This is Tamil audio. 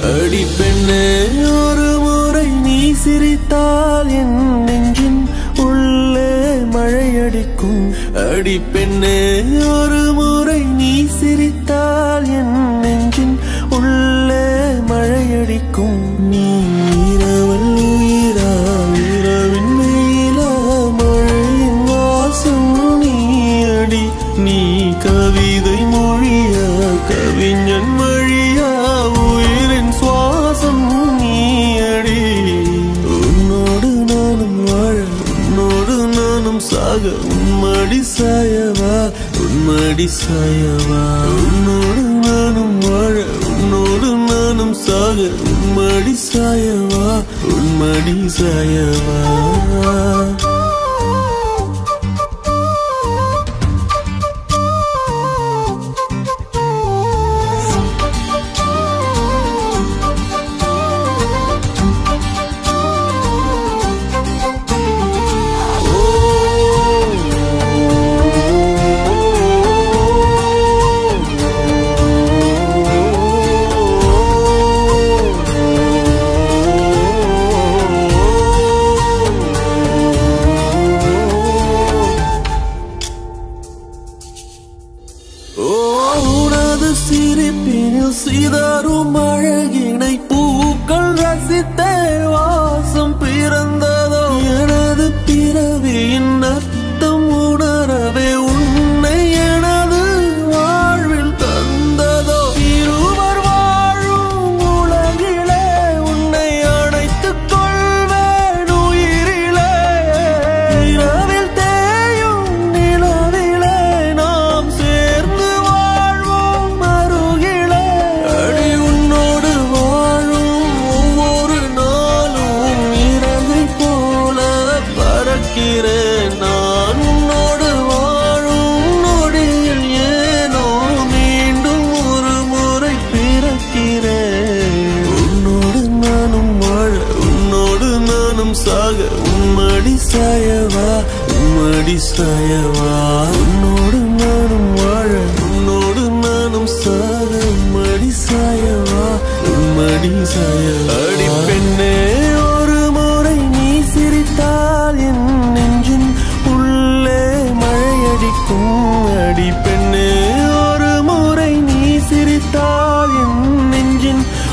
அடி பெண்ணே ஒரு முறை நீ சிரித்தால் என் நெஞ்சின் உள்ளே மழையடிக்கும் அடி பெண்ணே ஒரு முறை நீ சிரித்தால் என் நெஞ்சின் உள்ளே மழையடிக்கும் நீ இரவல் உயிரா இரவின் வெயிலா மழையின் வாசம் நீ அடி நீ கவிதை மொழியா கவிஞன் வழியா உயிரின் சுவாசம் நீ அடி உன்னோடு நானும் வாழ உன்னோடு நானும் சாக உன்மடி சாயவா உன்மடி சாயவா உன்னோடு நானும் வாழ உன்னோடு நானும் சாக உன்மடி சாயவா உன்மடி சாயவா ஓ உனது சிரிப்பினில் சிதறும் அழகினை பூக்கள் ரசித்தே வாசம் பிறந்ததோ எனது பிறவியின் அர்த்தம் உணரவே உன்னை எனது வாழ்வில் தந்ததோ இருவர் வாழும் உலகிலே உன்னை அணைத்துக் கொள்வேன் உயிரிலே இரவில் தேயும் நிலவிலே நாம் சேர்ந்து வாழ்வோம் அருகிலே அடி உன்னோடு வாழும் ஒவ்வொரு நாளும் இறகை போல பறக்கிறேன் நான் உன்னோடு வாழும் நொடியில் ஏனோ மீண்டும் ஒரு முறை பிறக்கிறேன் உன்னோடு நானும் வாழ உன்னோடு நானும் சாக உம்மடி சாயவா உம்மடி சாயவா உன்னோடு நானும் வாழ உன்னோடு நானும் சாக உம்மடி சாயவா உம்மடி சாயவா அடி பெண்ணே ஒரு முறை நீ சிரித்தால் என் நெஞ்சின் உள்ளே மழையடிக்கும் அடி பெண்ணே ஒரு முறை நீ சிரித்தால் என் நெஞ்சின்